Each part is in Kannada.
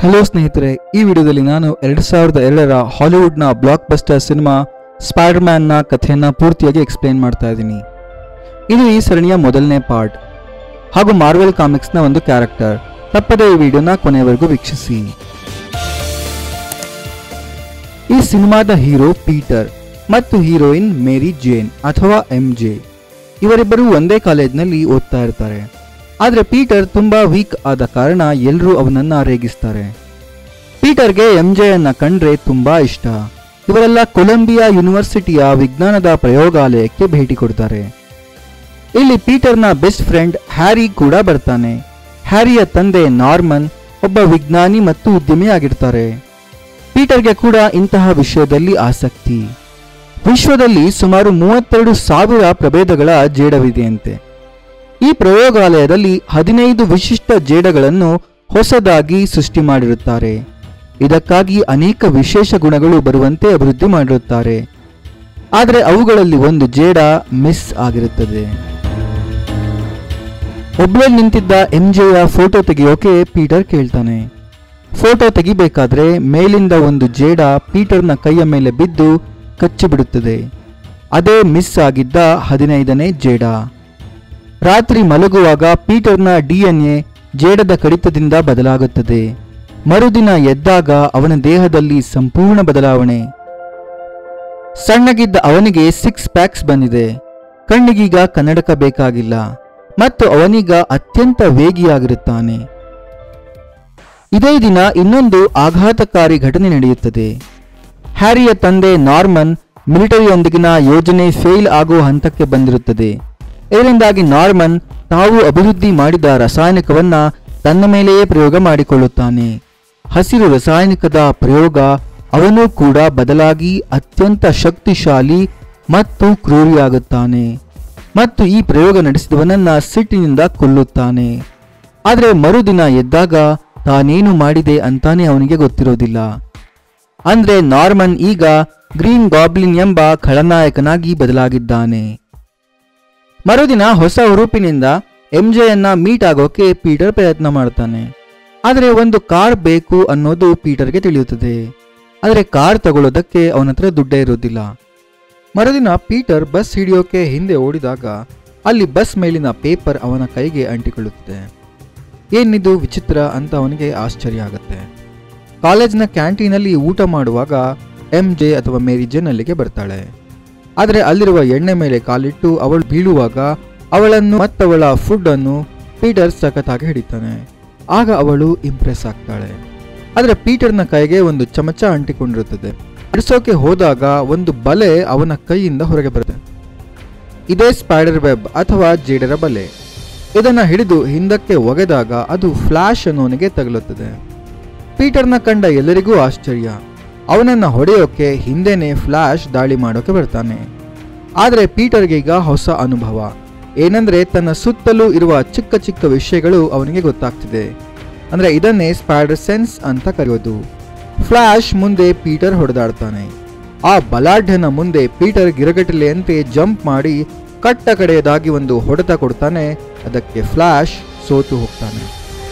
ಹಲೋ ಸ್ನೇಹಿತರೆ ಈ ವಿಡಿಯೋದಲ್ಲಿ ನಾನು ಎರಡು ಸಾವಿರದ ಎರಡರ ಹಾಲಿವುಡ್ನ ಬ್ಲಾಕ್ ಬಸ್ಟರ್ ಸಿನಿಮಾ ಸ್ಪೈಡರ್ ಮ್ಯಾನ್ನ ಕಥೆಯನ್ನ ಪೂರ್ತಿಯಾಗಿ ಎಕ್ಸ್ಪ್ಲೇನ್ ಮಾಡ್ತಾ ಇದ್ದೀನಿ ಇದು ಈ ಸರಣಿಯ ಮೊದಲನೇ ಪಾರ್ಟ್ ಹಾಗೂ ಮಾರ್ವೆಲ್ ಕಾಮಿಕ್ಸ್ನ ಒಂದು ಕ್ಯಾರೆಕ್ಟರ್ ತಪ್ಪದೇ ಈ ವಿಡಿಯೋನ ಕೊನೆಯವರೆಗೂ ವೀಕ್ಷಿಸಿ ಈ ಸಿನಿಮಾದ ಹೀರೋ ಪೀಟರ್ ಮತ್ತು ಹೀರೋಯಿನ್ ಮೇರಿ ಜೇನ್ ಅಥವಾ ಎಂ ಜೆ ಇವರಿಬ್ಬರು ಒಂದೇ ಕಾಲೇಜ್ನಲ್ಲಿ ಓದ್ತಾ ಇರ್ತಾರೆ ಆದ್ರೆ ಪೀಟರ್ ತುಂಬಾ ವೀಕ್ ಆದ ಕಾರಣ ಎಲ್ಲರೂ ಅವನನ್ನ ರೇಗಿಸ್ತಾರೆ ಪೀಟರ್ಗೆ ಎಂ ಅನ್ನ ಕಂಡ್ರೆ ತುಂಬಾ ಇಷ್ಟ ಇವರೆಲ್ಲ ಕೊಲಂಬಿಯಾ ಯೂನಿವರ್ಸಿಟಿಯ ವಿಜ್ಞಾನದ ಪ್ರಯೋಗಾಲಯಕ್ಕೆ ಭೇಟಿ ಕೊಡ್ತಾರೆ ಇಲ್ಲಿ ಪೀಟರ್ನ ಬೆಸ್ಟ್ ಫ್ರೆಂಡ್ ಹ್ಯಾರಿ ಕೂಡ ಬರ್ತಾನೆ ಹ್ಯಾರಿಯ ತಂದೆ ನಾರ್ಮನ್ ಒಬ್ಬ ವಿಜ್ಞಾನಿ ಮತ್ತು ಉದ್ಯಮಿಯಾಗಿರ್ತಾರೆ ಪೀಟರ್ಗೆ ಕೂಡ ಇಂತಹ ವಿಷಯದಲ್ಲಿ ಆಸಕ್ತಿ ವಿಶ್ವದಲ್ಲಿ ಸುಮಾರು ಮೂವತ್ತೆರಡು ಸಾವಿರ ಪ್ರಭೇದಗಳ ಜೇಡವಿದೆಯಂತೆ ಈ ಪ್ರಯೋಗಾಲಯದಲ್ಲಿ ಹದಿನೈದು ವಿಶಿಷ್ಟ ಜೇಡಗಳನ್ನು ಹೊಸದಾಗಿ ಸೃಷ್ಟಿ ಮಾಡಿರುತ್ತಾರೆ ಇದಕ್ಕಾಗಿ ಅನೇಕ ವಿಶೇಷ ಗುಣಗಳು ಬರುವಂತೆ ಅಭಿವೃದ್ಧಿ ಮಾಡಿರುತ್ತಾರೆ ಆದರೆ ಅವುಗಳಲ್ಲಿ ಒಂದು ಜೇಡ ಮಿಸ್ ಆಗಿರುತ್ತದೆ ಒಬ್ಬಳೇ ನಿಂತಿದ್ದ ಎಂಜೆಯ ಫೋಟೋ ತೆಗೆಯೋಕೆ ಪೀಟರ್ ಕೇಳ್ತಾನೆ ಫೋಟೋ ತೆಗಿಬೇಕಾದ್ರೆ ಮೇಲಿಂದ ಒಂದು ಜೇಡ ಪೀಟರ್ನ ಕೈಯ ಮೇಲೆ ಬಿದ್ದು ಕಚ್ಚಿಬಿಡುತ್ತದೆ ಅದೇ ಮಿಸ್ ಆಗಿದ್ದ ಹದಿನೈದನೇ ಜೇಡ ರಾತ್ರಿ ಮಲಗುವಾಗ ಪೀಟರ್ನ ಡಿಎನ್ಎ ಜೇಡದ ಕಡಿತದಿಂದ ಬದಲಾಗುತ್ತದೆ ಮರುದಿನ ಎದ್ದಾಗ ಅವನ ದೇಹದಲ್ಲಿ ಸಂಪೂರ್ಣ ಬದಲಾವಣೆ ಸಣ್ಣಗಿದ್ದ ಅವನಿಗೆ ಸಿಕ್ಸ್ ಪ್ಯಾಕ್ಸ್ ಬಂದಿದೆ ಕಣ್ಣಿಗೀಗ ಕನ್ನಡಕ ಬೇಕಾಗಿಲ್ಲ ಮತ್ತು ಅವನೀಗ ಅತ್ಯಂತ ವೇಗಿಯಾಗಿರುತ್ತಾನೆ ಇದೇ ದಿನ ಇನ್ನೊಂದು ಆಘಾತಕಾರಿ ಘಟನೆ ನಡೆಯುತ್ತದೆ ಹ್ಯಾರಿಯ ತಂದೆ ನಾರ್ಮನ್ ಮಿಲಿಟರಿಯೊಂದಿಗಿನ ಯೋಜನೆ ಫೇಲ್ ಆಗುವ ಹಂತಕ್ಕೆ ಬಂದಿರುತ್ತದೆ ಇದರಿಂದಾಗಿ ನಾರ್ಮನ್ ತಾವು ಅಭಿವೃದ್ಧಿ ಮಾಡಿದ ರಾಸಾಯನಿಕವನ್ನ ತನ್ನ ಮೇಲೆಯೇ ಪ್ರಯೋಗ ಮಾಡಿಕೊಳ್ಳುತ್ತಾನೆ ಹಸಿರು ರಾಸಾಯನಿಕದ ಪ್ರಯೋಗ ಅವನು ಕೂಡ ಬದಲಾಗಿ ಅತ್ಯಂತ ಶಕ್ತಿಶಾಲಿ ಮತ್ತು ಕ್ರೂರಿಯಾಗುತ್ತಾನೆ ಮತ್ತು ಈ ಪ್ರಯೋಗ ನಡೆಸಿದವನನ್ನ ಸಿಟ್ಟಿನಿಂದ ಕೊಲ್ಲುತ್ತಾನೆ ಆದರೆ ಮರುದಿನ ಎದ್ದಾಗ ತಾನೇನು ಮಾಡಿದೆ ಅಂತಾನೆ ಅವನಿಗೆ ಗೊತ್ತಿರೋದಿಲ್ಲ ಅಂದ್ರೆ ನಾರ್ಮನ್ ಈಗ ಗ್ರೀನ್ ಗಾಬ್ಲಿನ್ ಎಂಬ ಖಳನಾಯಕನಾಗಿ ಬದಲಾಗಿದ್ದಾನೆ ಮರುದಿನ ಹೊಸ ಹುರುಪಿನಿಂದ ಎಂಜೆಯನ್ನ ಮೀಟ್ ಆಗೋಕೆ ಪೀಟರ್ ಪ್ರಯತ್ನ ಮಾಡ್ತಾನೆ ಆದರೆ ಒಂದು ಕಾರ್ ಬೇಕು ಅನ್ನೋದು ಪೀಟರ್ಗೆ ತಿಳಿಯುತ್ತದೆ ಆದರೆ ಕಾರ್ ತಗೊಳ್ಳೋದಕ್ಕೆ ಅವನ ಹತ್ರ ದುಡ್ಡೇ ಇರೋದಿಲ್ಲ ಮರುದಿನ ಪೀಟರ್ ಬಸ್ ಹಿಡಿಯೋಕೆ ಹಿಂದೆ ಓಡಿದಾಗ ಅಲ್ಲಿ ಬಸ್ ಮೇಲಿನ ಪೇಪರ್ ಅವನ ಕೈಗೆ ಅಂಟಿಕೊಳ್ಳುತ್ತದೆ ಏನಿದು ವಿಚಿತ್ರ ಅಂತ ಅವನಿಗೆ ಆಶ್ಚರ್ಯ ಆಗುತ್ತೆ ಕಾಲೇಜ್ನ ಕ್ಯಾಂಟೀನಲ್ಲಿ ಊಟ ಮಾಡುವಾಗ ಎಂ ಜೆ ಅಥವಾ ಮೇರಿ ಜೆನ್ ಅಲ್ಲಿಗೆ ಬರ್ತಾಳೆ ಆದರೆ ಅಲ್ಲಿರುವ ಎಣ್ಣೆ ಮೇಲೆ ಕಾಲಿಟ್ಟು ಅವಳು ಬೀಳುವಾಗ ಅವಳನ್ನು ಮತ್ತವಳ ಫುಡ್ ಅನ್ನು ಪೀಟರ್ ಸಖತ್ತಾಗಿ ಹಿಡಿತಾನೆ ಆಗ ಅವಳು ಇಂಪ್ರೆಸ್ ಆಗ್ತಾಳೆ ಆದರೆ ಪೀಟರ್ನ ಕೈಗೆ ಒಂದು ಚಮಚ ಅಂಟಿಕೊಂಡಿರುತ್ತದೆ ಬಿಡಿಸೋಕೆ ಹೋದಾಗ ಒಂದು ಬಲೆ ಅವನ ಕೈಯಿಂದ ಹೊರಗೆ ಬರುತ್ತೆ ಇದೇ ಸ್ಪೈಡರ್ ವೆಬ್ ಅಥವಾ ಜೇಡರ ಬಲೆ ಇದನ್ನ ಹಿಡಿದು ಹಿಂದಕ್ಕೆ ಒಗೆದಾಗ ಅದು ಫ್ಲಾಶ್ ಅನ್ನೋನಿಗೆ ತಗುಲುತ್ತದೆ ಪೀಟರ್ನ ಕಂಡ ಎಲ್ಲರಿಗೂ ಆಶ್ಚರ್ಯ ಅವನನ್ನ ಹೊಡೆಯೋಕೆ ಹಿಂದೆನೆ ಫ್ಲಾಶ್ ದಾಳಿ ಮಾಡೋಕೆ ಬರ್ತಾನೆ ಆದರೆ ಪೀಟರ್ಗೆ ಈಗ ಹೊಸ ಅನುಭವ ಏನಂದ್ರೆ ತನ್ನ ಸುತ್ತಲೂ ಇರುವ ಚಿಕ್ಕ ಚಿಕ್ಕ ವಿಷಯಗಳು ಅವನಿಗೆ ಗೊತ್ತಾಗ್ತಿದೆ ಅಂದ್ರೆ ಇದನ್ನೇ ಸ್ಪೈಡರ್ ಸೆನ್ಸ್ ಅಂತ ಕರೆಯೋದು ಫ್ಲಾಶ್ ಮುಂದೆ ಪೀಟರ್ ಹೊಡೆದಾಡ್ತಾನೆ ಆ ಬಲಾಢ್ಯನ ಮುಂದೆ ಪೀಟರ್ ಗಿರಗಟಲೆಯಂತೆ ಜಂಪ್ ಮಾಡಿ ಕಟ್ಟ ಕಡೆಯದಾಗಿ ಒಂದು ಹೊಡೆತ ಕೊಡ್ತಾನೆ ಅದಕ್ಕೆ ಫ್ಲಾಶ್ ಸೋತು ಹೋಗ್ತಾನೆ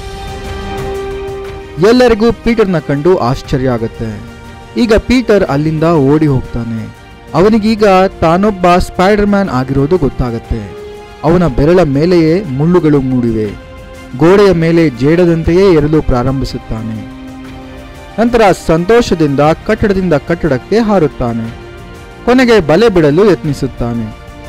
ಎಲ್ಲರಿಗೂ ಪೀಟರ್ನ ಕಂಡು ಆಶ್ಚರ್ಯ ಆಗುತ್ತೆ ಈಗ ಪೀಟರ್ ಅಲ್ಲಿಂದ ಓಡಿ ಹೋಗ್ತಾನೆ ಅವನಿಗೀಗ ತಾನೊಬ್ಬ ಸ್ಪೈಡರ್ ಮ್ಯಾನ್ ಆಗಿರೋದು ಗೊತ್ತಾಗತ್ತೆ ಅವನ ಬೆರಳ ಮೇಲೆಯೇ ಮುಳ್ಳುಗಳು ಮೂಡಿವೆ ಗೋಡೆಯ ಮೇಲೆ ಜೇಡದಂತೆಯೇ ಎರಲು ಪ್ರಾರಂಭಿಸುತ್ತಾನೆ ನಂತರ ಸಂತೋಷದಿಂದ ಕಟ್ಟಡದಿಂದ ಕಟ್ಟಡಕ್ಕೆ ಹಾರುತ್ತಾನೆ ಕೊನೆಗೆ ಬಲೆ ಬಿಡಲು ಯತ್ನಿಸುತ್ತಾನೆ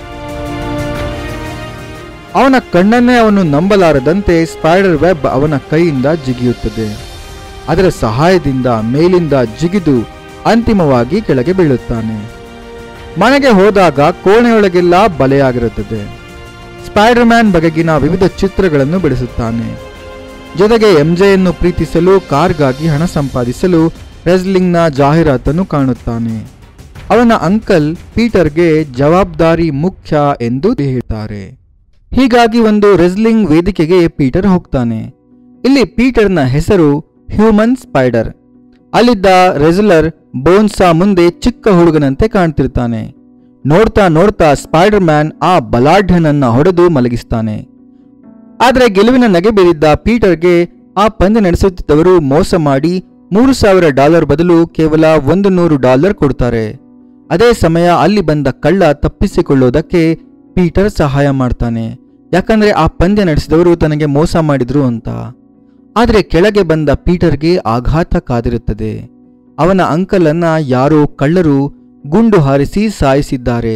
ಅವನ ಕಣ್ಣನ್ನೇ ಅವನು ನಂಬಲಾರದಂತೆ ಸ್ಪೈಡರ್ ವೆಬ್ ಅವನ ಕೈಯಿಂದ ಜಿಗಿಯುತ್ತದೆ ಅದರ ಸಹಾಯದಿಂದ ಮೇಲಿಂದ ಜಿಗಿದು ಅಂತಿಮವಾಗಿ ಕೆಳಗೆ ಬೀಳುತ್ತಾನೆ ಮನೆಗೆ ಹೋದಾಗ ಕೋಣೆಯೊಳಗೆಲ್ಲ ಬಲೆಯಾಗಿರುತ್ತದೆ ಸ್ಪೈಡರ್ ಮ್ಯಾನ್ ಬಗೆಗಿನ ವಿವಿಧ ಚಿತ್ರಗಳನ್ನು ಬಿಡಿಸುತ್ತಾನೆ ಜೊತೆಗೆ ಎಂಜೆಯನ್ನು ಪ್ರೀತಿಸಲು ಕಾರ್ಗಾಗಿ ಹಣ ಸಂಪಾದಿಸಲು ರೆಸ್ಲಿಂಗ್ನ ಜಾಹೀರಾತನ್ನು ಕಾಣುತ್ತಾನೆ ಅವನ ಅಂಕಲ್ ಪೀಟರ್ಗೆ ಜವಾಬ್ದಾರಿ ಮುಖ್ಯ ಎಂದು ಹೇಳ್ತಾರೆ ಹೀಗಾಗಿ ಒಂದು ರೆಸ್ಲಿಂಗ್ ವೇದಿಕೆಗೆ ಪೀಟರ್ ಹೋಗ್ತಾನೆ ಇಲ್ಲಿ ಪೀಟರ್ನ ಹೆಸರು ಹ್ಯೂಮನ್ ಸ್ಪೈಡರ್ ಅಲ್ಲಿದ್ದ ರೆಸ್ಲರ್ ಬೋನ್ಸಾ ಮುಂದೆ ಚಿಕ್ಕ ಹುಡುಗನಂತೆ ಕಾಣ್ತಿರ್ತಾನೆ ನೋಡ್ತಾ ನೋಡ್ತಾ ಸ್ಪೈಡರ್ ಮ್ಯಾನ್ ಆ ಬಲಾಢ್ಯನನ್ನ ಹೊಡೆದು ಮಲಗಿಸ್ತಾನೆ ಆದರೆ ಗೆಲುವಿನ ನಗೆ ಬೀರಿದ್ದ ಪೀಟರ್ಗೆ ಆ ಪಂದ್ಯ ನಡೆಸುತ್ತಿದ್ದವರು ಮೋಸ ಮಾಡಿ ಮೂರು ಸಾವಿರ ಡಾಲರ್ ಬದಲು ಕೇವಲ ಒಂದು ನೂರು ಡಾಲರ್ ಕೊಡ್ತಾರೆ ಅದೇ ಸಮಯ ಅಲ್ಲಿ ಬಂದ ಕಳ್ಳ ತಪ್ಪಿಸಿಕೊಳ್ಳೋದಕ್ಕೆ ಪೀಟರ್ ಸಹಾಯ ಮಾಡ್ತಾನೆ ಯಾಕಂದ್ರೆ ಆ ಪಂದ್ಯ ನಡೆಸಿದವರು ತನಗೆ ಮೋಸ ಮಾಡಿದ್ರು ಅಂತ ಆದರೆ ಕೆಳಗೆ ಬಂದ ಪೀಟರ್ಗೆ ಆಘಾತ ಕಾದಿರುತ್ತದೆ ಅವನ ಅಂಕಲನ್ನ ಯಾರೋ ಕಳ್ಳರು ಗುಂಡು ಹಾರಿಸಿ ಸಾಯಿಸಿದ್ದಾರೆ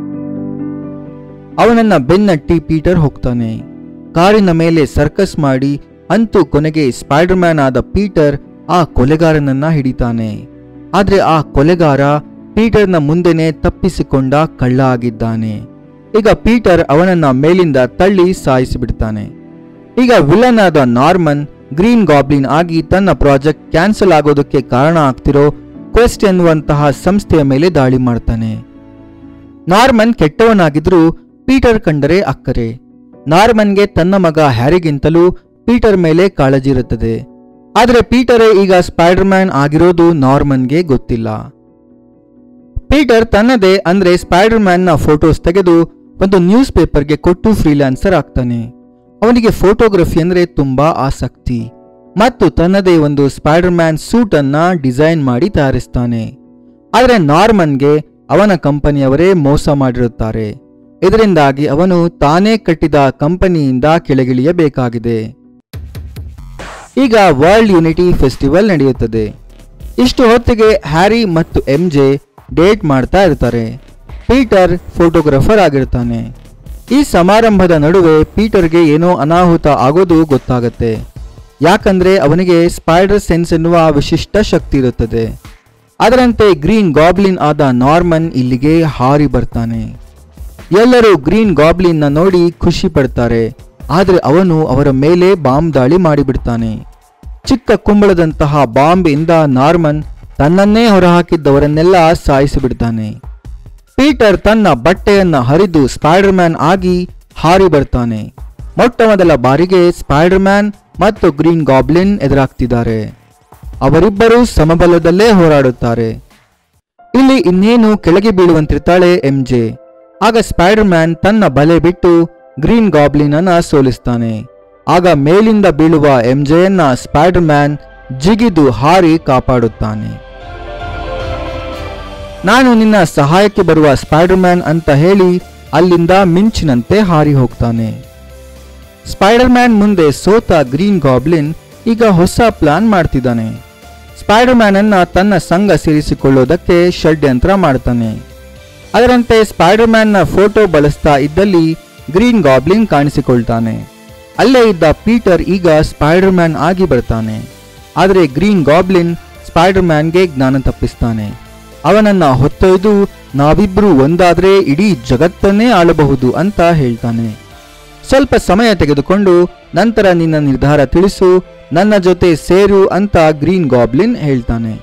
ಅವನನ್ನ ಬೆನ್ನಟ್ಟಿ ಪೀಟರ್ ಹೋಗ್ತಾನೆ ಕಾರಿನ ಮೇಲೆ ಸರ್ಕಸ್ ಮಾಡಿ ಅಂತೂ ಕೊನೆಗೆ ಸ್ಪೈಡರ್ ಮ್ಯಾನ್ ಆದ ಪೀಟರ್ ಆ ಕೊಲೆಗಾರನನ್ನ ಹಿಡಿತಾನೆ ಆದ್ರೆ ಆ ಕೊಲೆಗಾರ ಪೀಟರ್ನ ಮುಂದೆನೆ ತಪ್ಪಿಸಿಕೊಂಡ ಕಳ್ಳ ಆಗಿದ್ದಾನೆ ಈಗ ಪೀಟರ್ ಅವನನ್ನ ಮೇಲಿಂದ ತಳ್ಳಿ ಸಾಯಿಸಿಬಿಡ್ತಾನೆ ಈಗ ವಿಲನ್ ಆದ ನಾರ್ಮನ್ ಗ್ರೀನ್ ಗಾಬ್ಲಿನ್ ಆಗಿ ತನ್ನ ಪ್ರಾಜೆಕ್ಟ್ ಕ್ಯಾನ್ಸಲ್ ಆಗೋದಕ್ಕೆ ಕಾರಣ ಆಗ್ತಿರೋ ಕ್ವೆಸ್ಟ್ ಎನ್ನುವಂತಹ ಸಂಸ್ಥೆಯ ಮೇಲೆ ದಾಳಿ ಮಾಡ್ತಾನೆ ನಾರ್ಮನ್ ಕೆಟ್ಟವನಾಗಿದ್ರೂ ಪೀಟರ್ ಕಂಡರೆ ಅಕ್ಕರೆ ನಾರ್ಮನ್ಗೆ ತನ್ನ ಮಗ ಹ್ಯಾರಿಗಿಂತಲೂ ಪೀಟರ್ ಮೇಲೆ ಕಾಳಜಿ ಇರುತ್ತದೆ ಆದರೆ ಪೀಟರೇ ಈಗ ಸ್ಪೈಡರ್ ಮ್ಯಾನ್ ಆಗಿರೋದು ನಾರ್ಮನ್ಗೆ ಗೊತ್ತಿಲ್ಲ ಪೀಟರ್ ತನ್ನದೇ ಅಂದ್ರೆ ಸ್ಪೈಡರ್ ಮ್ಯಾನ್ನ ಫೋಟೋಸ್ ತೆಗೆದು ಒಂದು ನ್ಯೂಸ್ ಪೇಪರ್ಗೆ ಕೊಟ್ಟು ಫ್ರೀಲಾನ್ಸರ್ ಆಗ್ತಾನೆ ಅವನಿಗೆ ಫೋಟೋಗ್ರಫಿ ಅಂದ್ರೆ ತುಂಬಾ ಆಸಕ್ತಿ ಮತ್ತು ತನ್ನದೇ ಒಂದು ಸ್ಪೈಡರ್ ಮ್ಯಾನ್ ಸೂಟ್ ಅನ್ನ ಡಿಸೈನ್ ಮಾಡಿ ತಯಾರಿಸ್ತಾನೆ ಆದರೆ ನಾರ್ಮನ್ಗೆ ಅವನ ಕಂಪನಿಯವರೇ ಮೋಸ ಮಾಡಿರುತ್ತಾರೆ ಇದರಿಂದಾಗಿ ಅವನು ತಾನೇ ಕಟ್ಟಿದ ಕಂಪನಿಯಿಂದ ಕೆಳಗಿಳಿಯಬೇಕಾಗಿದೆ ಈಗ ವರ್ಲ್ಡ್ ಯುನಿಟಿ ಫೆಸ್ಟಿವಲ್ ನಡೆಯುತ್ತದೆ ಇಷ್ಟು ಹೊತ್ತಿಗೆ ಹ್ಯಾರಿ ಮತ್ತು ಎಂ ಜೆ ಡೇಟ್ ಮಾಡ್ತಾ ಇರ್ತಾರೆ ಪೀಟರ್ ಫೋಟೋಗ್ರಾಫರ್ ಆಗಿರ್ತಾನೆ ಈ ಸಮಾರಂಭದ ನಡುವೆ ಪೀಟರ್ಗೆ ಏನೋ ಅನಾಹುತ ಆಗೋದು ಗೊತ್ತಾಗತ್ತೆ ಯಾಕಂದ್ರೆ ಅವನಿಗೆ ಸ್ಪೈಡರ್ ಸೆನ್ಸ್ ಎನ್ನುವ ವಿಶಿಷ್ಟ ಶಕ್ತಿ ಇರುತ್ತದೆ ಅದರಂತೆ ಗ್ರೀನ್ ಗಾಬ್ಲಿನ್ ಆದ ನಾರ್ಮನ್ ಇಲ್ಲಿಗೆ ಹಾರಿ ಬರ್ತಾನೆ ಎಲ್ಲರೂ ಗ್ರೀನ್ ಗಾಬ್ಲಿನ್ನ ನೋಡಿ ಖುಷಿ ಪಡ್ತಾರೆ ಆದರೆ ಅವನು ಅವರ ಮೇಲೆ ಬಾಂಬ್ ದಾಳಿ ಮಾಡಿಬಿಡ್ತಾನೆ ಚಿಕ್ಕ ಕುಂಬಳದಂತಹ ಬಾಂಬ್ ಇಂದ ನಾರ್ಮನ್ ತನ್ನನ್ನೇ ಹೊರಹಾಕಿದ್ದವರನ್ನೆಲ್ಲ ಸಾಯಿಸಿಬಿಡ್ತಾನೆ ಪೀಟರ್ ತನ್ನ ಬಟ್ಟೆಯನ್ನ ಹರಿದು ಸ್ಪೈಡರ್ ಮ್ಯಾನ್ ಆಗಿ ಹಾರಿ ಬರ್ತಾನೆ ಮೊಟ್ಟ ಮೊದಲ ಬಾರಿಗೆ ಸ್ಪೈಡರ್ ಮ್ಯಾನ್ ಮತ್ತು ಗ್ರೀನ್ ಗಾಬ್ಲಿನ್ ಎದುರಾಗ್ತಿದ್ದಾರೆ ಅವರಿಬ್ಬರೂ ಸಮಬಲದಲ್ಲೇ ಹೋರಾಡುತ್ತಾರೆ ಇಲ್ಲಿ ಇನ್ನೇನು ಕೆಳಗೆ ಬೀಳುವಂತಿರ್ತಾಳೆ ಎಂಜೆ ಆಗ ಸ್ಪೈಡರ್ ಮ್ಯಾನ್ ತನ್ನ ಬಲೆ ಬಿಟ್ಟು ಗ್ರೀನ್ ಗಾಬ್ಲಿನ್ ಅನ್ನ ಸೋಲಿಸ್ತಾನೆ ಆಗ ಮೇಲಿಂದ ಬೀಳುವ ಎಂಜೆಯನ್ನ ಸ್ಪೈಡರ್ ಮ್ಯಾನ್ ಜಿಗಿದು ಹಾರಿ ಕಾಪಾಡುತ್ತಾನೆ ನಾನು ನಿನ್ನ ಸಹಾಯಕ್ಕೆ ಬರುವ ಸ್ಪೈಡರ್ ಮ್ಯಾನ್ ಅಂತ ಹೇಳಿ ಅಲ್ಲಿಂದ ಮಿಂಚಿನಂತೆ ಹಾರಿ ಹೋಗ್ತಾನೆ ಸ್ಪೈಡರ್ ಮ್ಯಾನ್ ಮುಂದೆ ಸೋತ ಗ್ರೀನ್ ಗಾಬ್ಲಿನ್ ಈಗ ಹೊಸ ಪ್ಲಾನ್ ಮಾಡ್ತಿದ್ದಾನೆ ಸ್ಪೈಡರ್ ಮ್ಯಾನ್ ಅನ್ನ ತನ್ನ ಸಂಘ ಸೇರಿಸಿಕೊಳ್ಳೋದಕ್ಕೆ ಷಡ್ಯಂತ್ರ ಮಾಡ್ತಾನೆ ಅದರಂತೆ ಸ್ಪೈಡರ್ ಮ್ಯಾನ್ನ ಫೋಟೋ ಬಳಸ್ತಾ ಇದ್ದಲ್ಲಿ ಗ್ರೀನ್ ಗಾಬ್ಲಿನ್ ಕಾಣಿಸಿಕೊಳ್ತಾನೆ ಅಲ್ಲೇ ಇದ್ದ ಪೀಟರ್ ಈಗ ಸ್ಪೈಡರ್ ಮ್ಯಾನ್ ಆಗಿ ಬರ್ತಾನೆ ಆದರೆ ಗ್ರೀನ್ ಗಾಬ್ಲಿನ್ ಸ್ಪೈಡರ್ ಮ್ಯಾನ್ಗೆ ಜ್ಞಾನ ತಪ್ಪಿಸ್ತಾನೆ ಅವನನ್ನ ಹೊತ್ತೊಯ್ದು ನಾವಿಬ್ರು ಒಂದಾದ್ರೆ ಇಡೀ ಜಗತ್ತನ್ನೇ ಆಳಬಹುದು ಅಂತ ಹೇಳ್ತಾನೆ ಸ್ವಲ್ಪ ಸಮಯ ತೆಗೆದುಕೊಂಡು ನಂತರ ನಿನ್ನ ನಿರ್ಧಾರ ತಿಳಿಸು ನನ್ನ ಜೊತೆ ಸೇರು ಅಂತ ಗ್ರೀನ್ ಗಾಬ್ಲಿನ್ ಹೇಳ್ತಾನೆ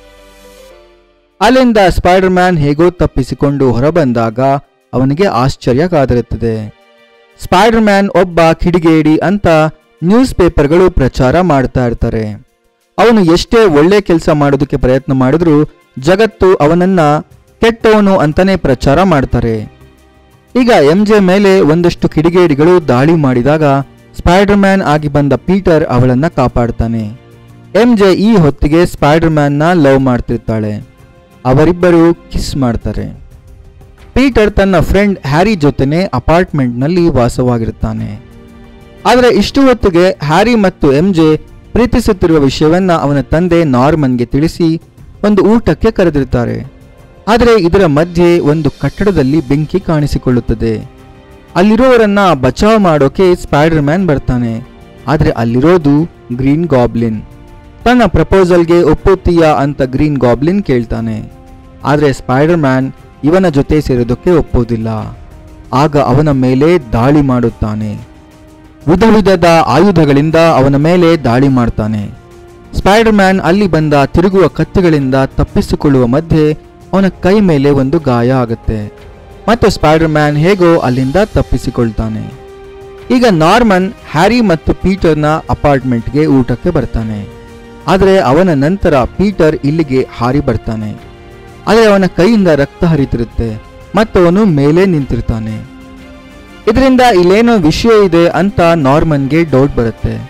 ಅಲ್ಲಿಂದ ಸ್ಪೈಡರ್ ಮ್ಯಾನ್ ಹೇಗೋ ತಪ್ಪಿಸಿಕೊಂಡು ಹೊರಬಂದಾಗ ಅವನಿಗೆ ಆಶ್ಚರ್ಯ ಕಾದಿರುತ್ತದೆ ಸ್ಪೈಡರ್ ಮ್ಯಾನ್ ಒಬ್ಬ ಕಿಡಿಗೇಡಿ ಅಂತ ನ್ಯೂಸ್ ಪೇಪರ್ಗಳು ಪ್ರಚಾರ ಮಾಡ್ತಾ ಇರ್ತಾರೆ ಅವನು ಎಷ್ಟೇ ಒಳ್ಳೆ ಕೆಲಸ ಮಾಡೋದಕ್ಕೆ ಪ್ರಯತ್ನ ಮಾಡಿದ್ರೂ ಜಗತ್ತು ಅವನನ್ನ ಕೆಟ್ಟವನು ಅಂತಾನೆ ಪ್ರಚಾರ ಮಾಡ್ತಾರೆ ಈಗ ಎಂಜೆ ಮೇಲೆ ಒಂದಷ್ಟು ಕಿಡಿಗೇಡಿಗಳು ದಾಳಿ ಮಾಡಿದಾಗ ಸ್ಪೈಡರ್ ಮ್ಯಾನ್ ಆಗಿ ಬಂದ ಪೀಟರ್ ಅವಳನ್ನ ಕಾಪಾಡ್ತಾನೆ ಎಂಜೆ ಈ ಹೊತ್ತಿಗೆ ಸ್ಪೈಡರ್ ಮ್ಯಾನ್ನ ಲವ್ ಮಾಡ್ತಿರ್ತಾಳೆ ಅವರಿಬ್ಬರು ಕಿಸ್ ಮಾಡ್ತಾರೆ ಪೀಟರ್ ತನ್ನ ಫ್ರೆಂಡ್ ಹ್ಯಾರಿ ಜೊತೆನೆ ಅಪಾರ್ಟ್ಮೆಂಟ್ನಲ್ಲಿ ವಾಸವಾಗಿರುತ್ತಾನೆ ಆದರೆ ಇಷ್ಟು ಹೊತ್ತಿಗೆ ಹ್ಯಾರಿ ಮತ್ತು ಎಂಜೆ ಪ್ರೀತಿಸುತ್ತಿರುವ ವಿಷಯವನ್ನ ಅವನ ತಂದೆ ನಾರ್ಮನ್ಗೆ ತಿಳಿಸಿ ಒಂದು ಊಟಕ್ಕೆ ಕರೆದಿರ್ತಾರೆ ಆದರೆ ಇದರ ಮಧ್ಯೆ ಒಂದು ಕಟ್ಟಡದಲ್ಲಿ ಬೆಂಕಿ ಕಾಣಿಸಿಕೊಳ್ಳುತ್ತದೆ ಅಲ್ಲಿರೋರನ್ನ ಬಚಾವ್ ಮಾಡೋಕೆ ಸ್ಪೈಡರ್ ಮ್ಯಾನ್ ಬರ್ತಾನೆ ಆದರೆ ಅಲ್ಲಿರೋದು ಗ್ರೀನ್ ಗಾಬ್ಲಿನ್ ತನ್ನ ಪ್ರಪೋಸಲ್ಗೆ ಒಪ್ಪುತ್ತೀಯಾ ಅಂತ ಗ್ರೀನ್ ಗಾಬ್ಲಿನ್ ಕೇಳ್ತಾನೆ ಆದರೆ ಸ್ಪೈಡರ್ ಮ್ಯಾನ್ ಇವನ ಜೊತೆ ಸೇರೋದಕ್ಕೆ ಒಪ್ಪೋದಿಲ್ಲ ಆಗ ಅವನ ಮೇಲೆ ದಾಳಿ ಮಾಡುತ್ತಾನೆ ವಿಧ ವಿಧದ ಆಯುಧಗಳಿಂದ ಅವನ ಮೇಲೆ ದಾಳಿ ಮಾಡ್ತಾನೆ ಸ್ಪೈಡರ್ ಮ್ಯಾನ್ ಅಲ್ಲಿ ಬಂದ ತಿರುಗುವ ಕತ್ತಿಗಳಿಂದ ತಪ್ಪಿಸಿಕೊಳ್ಳುವ ಮಧ್ಯೆ ಅವನ ಕೈ ಮೇಲೆ ಒಂದು ಗಾಯ ಆಗುತ್ತೆ ಮತ್ತು ಸ್ಪೈಡರ್ ಮ್ಯಾನ್ ಹೇಗೋ ಅಲ್ಲಿಂದ ತಪ್ಪಿಸಿಕೊಳ್ತಾನೆ ಈಗ ನಾರ್ಮನ್ ಹ್ಯಾರಿ ಮತ್ತು ಪೀಟರ್ನ ಅಪಾರ್ಟ್ಮೆಂಟ್ಗೆ ಊಟಕ್ಕೆ ಬರ್ತಾನೆ ಆದರೆ ಅವನ ನಂತರ ಪೀಟರ್ ಇಲ್ಲಿಗೆ ಹಾರಿ ಬರ್ತಾನೆ ಆದರೆ ಅವನ ಕೈಯಿಂದ ರಕ್ತ ಹರಿತಿರುತ್ತೆ ಮತ್ತು ಅವನು ಮೇಲೆ ನಿಂತಿರ್ತಾನೆ ಇದರಿಂದ ಇಲ್ಲೇನೋ ವಿಷಯ ಇದೆ ಅಂತ ನಾರ್ಮನ್ಗೆ ಡೌಟ್ ಬರುತ್ತೆ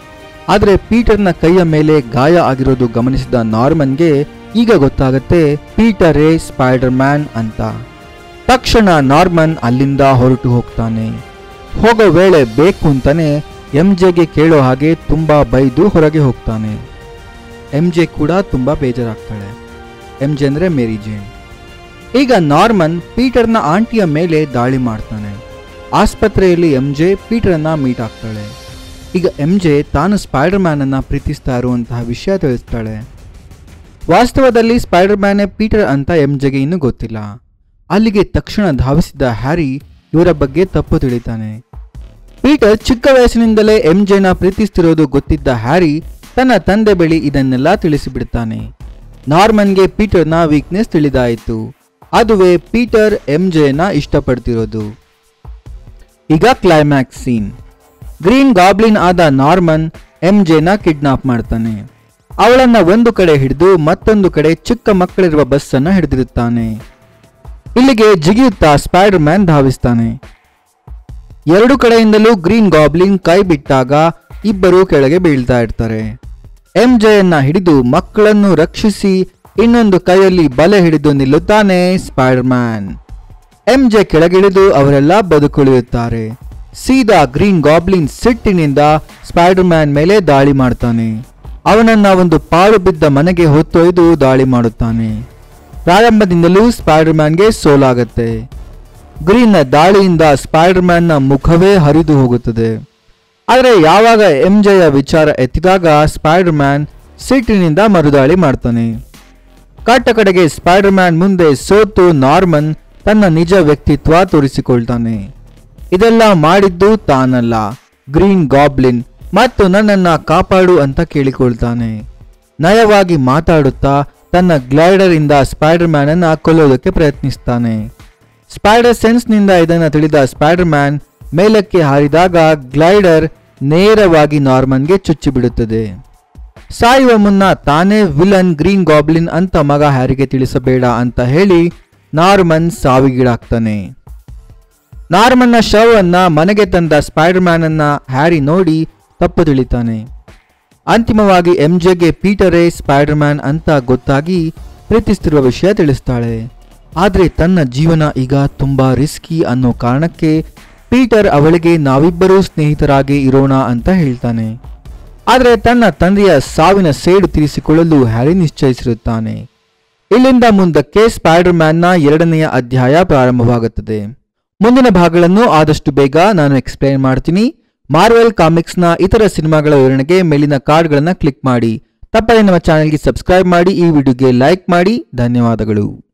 ಆದರೆ ಪೀಟರ್ನ ಕೈಯ ಮೇಲೆ ಗಾಯ ಆಗಿರೋದು ಗಮನಿಸಿದ ನಾರ್ಮನ್ಗೆ ಈಗ ಗೊತ್ತಾಗತ್ತೆ ಪೀಟರೇ ಸ್ಪೈಡರ್ ಮ್ಯಾನ್ ಅಂತ ತಕ್ಷಣ ನಾರ್ಮನ್ ಅಲ್ಲಿಂದ ಹೊರಟು ಹೋಗ್ತಾನೆ ಹೋಗೋ ವೇಳೆ ಬೇಕು ಅಂತಾನೆ ಎಂ ಜೆಗೆ ಕೇಳೋ ಹಾಗೆ ತುಂಬಾ ಬೈದು ಹೊರಗೆ ಹೋಗ್ತಾನೆ ಎಂ ಜೆ ಕೂಡ ತುಂಬಾ ಬೇಜಾರಾಗ್ತಾಳೆ ಎಂ ಜೆ ಅಂದ್ರೆ ಮೇರಿ ಜೇನ್ ಈಗ ನಾರ್ಮನ್ ಪೀಟರ್ನ ಆಂಟಿಯ ಮೇಲೆ ದಾಳಿ ಮಾಡ್ತಾನೆ ಆಸ್ಪತ್ರೆಯಲ್ಲಿ ಎಂ ಜೆ ಪೀಟರ್ನ ಮೀಟ್ ಆಗ್ತಾಳೆ ಈಗ ಎಂ ಜೆ ತಾನು ಸ್ಪೈಡರ್ ಮ್ಯಾನ್ ಅನ್ನ ಪ್ರೀತಿಸ್ತಾ ಇರುವಂತಹ ವಿಷಯ ತಿಳಿಸ್ತಾಳೆ ವಾಸ್ತವದಲ್ಲಿ ಸ್ಪೈಡರ್ ಮ್ಯಾನೇ ಪೀಟರ್ ಅಂತ ಎಂ ಜೆಗೆ ಇನ್ನೂ ಗೊತ್ತಿಲ್ಲ ಅಲ್ಲಿಗೆ ತಕ್ಷಣ ಧಾವಿಸಿದ ಹ್ಯಾರಿ ಇವರ ಬಗ್ಗೆ ತಪ್ಪು ತಿಳಿತಾನೆ ಪೀಟರ್ ಚಿಕ್ಕ ವಯಸ್ಸಿನಿಂದಲೇ ಎಂ ಜೆನ ಪ್ರೀತಿಸ್ತಿರೋದು ಗೊತ್ತಿದ್ದ ಹ್ಯಾರಿ ತನ್ನ ತಂದೆ ಬಳಿ ಇದನ್ನೆಲ್ಲ ತಿಳಿಸಿಬಿಡ್ತಾನೆ ನಾರ್ಮನ್ಗೆ ಪೀಟರ್ನ ವೀಕ್ನೆಸ್ ತಿಳಿದಾಯಿತು ಅದುವೇ ಪೀಟರ್ ಎಂ ಜೆನ ಇಷ್ಟಪಡ್ತಿರೋದು ಈಗ ಕ್ಲೈಮ್ಯಾಕ್ಸ್ ಸೀನ್ ಗ್ರೀನ್ ಗಾಬ್ಲಿನ್ ಆದ ನಾರ್ಮನ್ ಎಂ ಜೆನ ಕಿಡ್ನಾಪ್ ಮಾಡ್ತಾನೆ ಅವಳನ್ನ ಒಂದು ಕಡೆ ಹಿಡಿದು ಮತ್ತೊಂದು ಕಡೆ ಚಿಕ್ಕ ಮಕ್ಕಳಿರುವ ಬಸ್ ಅನ್ನ ಹಿಡಿದಿರುತ್ತಾನೆ ಇಲ್ಲಿಗೆ ಜಿಗಿಯುತ್ತಾ ಸ್ಪೈಡರ್ ಮ್ಯಾನ್ ಧಾವಿಸ್ತಾನೆ ಎರಡು ಕಡೆಯಿಂದಲೂ ಗ್ರೀನ್ ಗಾಬ್ಲಿನ್ ಕೈ ಬಿಟ್ಟಾಗ ಇಬ್ಬರು ಕೆಳಗೆ ಬೀಳ್ತಾ ಇರ್ತಾರೆ ಎಂ ಜೆಯನ್ನ ಹಿಡಿದು ಮಕ್ಕಳನ್ನು ರಕ್ಷಿಸಿ ಇನ್ನೊಂದು ಕೈಯಲ್ಲಿ ಬಲೆ ಹಿಡಿದು ನಿಲ್ಲುತ್ತಾನೆ ಸ್ಪೈಡರ್ ಮ್ಯಾನ್ ಎಂ ಜೆ ಕೆಳಗಿಳಿದು ಅವರೆಲ್ಲ ಬದುಕುಳಿಯುತ್ತಾರೆ ಸೀದಾ ಗ್ರೀನ್ ಗಾಬ್ಲಿನ್ ಸಿಟ್ಟಿನಿಂದ ಸ್ಪೈಡರ್ ಮ್ಯಾನ್ ಮೇಲೆ ದಾಳಿ ಮಾಡ್ತಾನೆ ಅವನನ್ನ ಒಂದು ಪಾಳು ಬಿದ್ದ ಮನೆಗೆ ಹೊತ್ತೊಯ್ದು ದಾಳಿ ಮಾಡುತ್ತಾನೆ ಪ್ರಾರಂಭದಿಂದಲೂ ಸ್ಪೈಡರ್ ಮ್ಯಾನ್ಗೆ ಸೋಲಾಗತ್ತೆ ಗ್ರೀನ್ನ ದಾಳಿಯಿಂದ ಸ್ಪೈಡರ್ ಮ್ಯಾನ್ನ ಮುಖವೇ ಹರಿದು ಹೋಗುತ್ತದೆ ಆದರೆ ಯಾವಾಗ ಎಂ ಜೆಯ ವಿಚಾರ ಎತ್ತಿದಾಗ ಸ್ಪೈಡರ್ ಮ್ಯಾನ್ ಸಿಟ್ಟಿನಿಂದ ಮರುದಾಳಿ ಮಾಡ್ತಾನೆ ಕಾಟ ಕಡೆಗೆ ಸ್ಪೈಡರ್ ಮ್ಯಾನ್ ಮುಂದೆ ಸೋತು ನಾರ್ಮನ್ ತನ್ನ ನಿಜ ವ್ಯಕ್ತಿತ್ವ ತೋರಿಸಿಕೊಳ್ತಾನೆ ಇದೆಲ್ಲ ಮಾಡಿದ್ದು ತಾನಲ್ಲ ಗ್ರೀನ್ ಗಾಬ್ಲಿನ್ ಮತ್ತು ನನ್ನನ್ನ ಕಾಪಾಡು ಅಂತ ಕೇಳಿಕೊಳ್ತಾನೆ ನಯವಾಗಿ ಮಾತಾಡುತ್ತಾ ತನ್ನ ಗ್ಲೈಡರ್ ಇಂದ ಸ್ಪೈಡರ್ ಮ್ಯಾನ್ ಅನ್ನ ಕೊಲ್ಲೋದಕ್ಕೆ ಪ್ರಯತ್ನಿಸ್ತಾನೆ ಸ್ಪೈಡರ್ ಸೆನ್ಸ್ನಿಂದ ಇದನ್ನು ತಿಳಿದ ಸ್ಪೈಡರ್ ಮ್ಯಾನ್ ಮೇಲಕ್ಕೆ ಹಾರಿದಾಗ ಗ್ಲೈಡರ್ ನೇರವಾಗಿ ನಾರ್ಮನ್ಗೆ ಚುಚ್ಚಿಬಿಡುತ್ತದೆ ಸಾಯುವ ಮುನ್ನ ತಾನೇ ವಿಲನ್ ಗ್ರೀನ್ ಗಾಬ್ಲಿನ್ ಅಂತ ಮಗ ಹ್ಯಾರಿಗೆ ತಿಳಿಸಬೇಡ ಅಂತ ಹೇಳಿ ನಾರ್ಮನ್ ಸಾವಿಗೀಡಾಗ್ತಾನೆ ನಾರ್ಮನ್ನ ಶವನ್ನ ಮನೆಗೆ ತಂದ ಸ್ಪೈಡರ್ ಮ್ಯಾನ್ ಅನ್ನ ಹ್ಯಾರಿ ನೋಡಿ ತಪ್ಪು ತಿಳಿತಾನೆ ಅಂತಿಮವಾಗಿ ಎಂಜೆಗೆ ಪೀಟರೇ ಸ್ಪೈಡರ್ ಮ್ಯಾನ್ ಅಂತ ಗೊತ್ತಾಗಿ ಪ್ರೀತಿಸ್ತಿರುವ ವಿಷಯ ತಿಳಿಸ್ತಾಳೆ ಆದರೆ ತನ್ನ ಜೀವನ ಈಗ ತುಂಬಾ ರಿಸ್ಕಿ ಅನ್ನೋ ಕಾರಣಕ್ಕೆ ಪೀಟರ್ ಅವಳಿಗೆ ನಾವಿಬ್ಬರೂ ಸ್ನೇಹಿತರಾಗಿ ಇರೋಣ ಅಂತ ಹೇಳ್ತಾನೆ ಆದರೆ ತನ್ನ ತಂದೆಯ ಸಾವಿನ ಸೇಡು ತೀರಿಸಿಕೊಳ್ಳಲು ಹ್ಯಾರಿ ನಿಶ್ಚಯಿಸಿರುತ್ತಾನೆ ಇಲ್ಲಿಂದ ಮುಂದಕ್ಕೆ ಸ್ಪೈಡರ್ ಮ್ಯಾನ್ನ ಎರಡನೆಯ ಅಧ್ಯಾಯ ಪ್ರಾರಂಭವಾಗುತ್ತದೆ ಮುಂದಿನ ಭಾಗಗಳನ್ನು ಆದಷ್ಟು ಬೇಗ ನಾನು ಎಕ್ಸ್ಪ್ಲೈನ್ ಮಾಡ್ತೀನಿ ಮಾರ್ವೆಲ್ ಕಾಮಿಕ್ಸ್ನ ಇತರ ಸಿನಿಮಾಗಳ ವಿವರಣೆಗೆ ಮೇಲಿನ ಕಾರ್ಡ್ಗಳನ್ನು ಕ್ಲಿಕ್ ಮಾಡಿ ತಪ್ಪದೆ ನಮ್ಮ ಚಾನೆಲ್ಗೆ ಸಬ್ಸ್ಕ್ರೈಬ್ ಮಾಡಿ ಈ ವಿಡಿಯೋಗೆ ಲೈಕ್ ಮಾಡಿ ಧನ್ಯವಾದಗಳು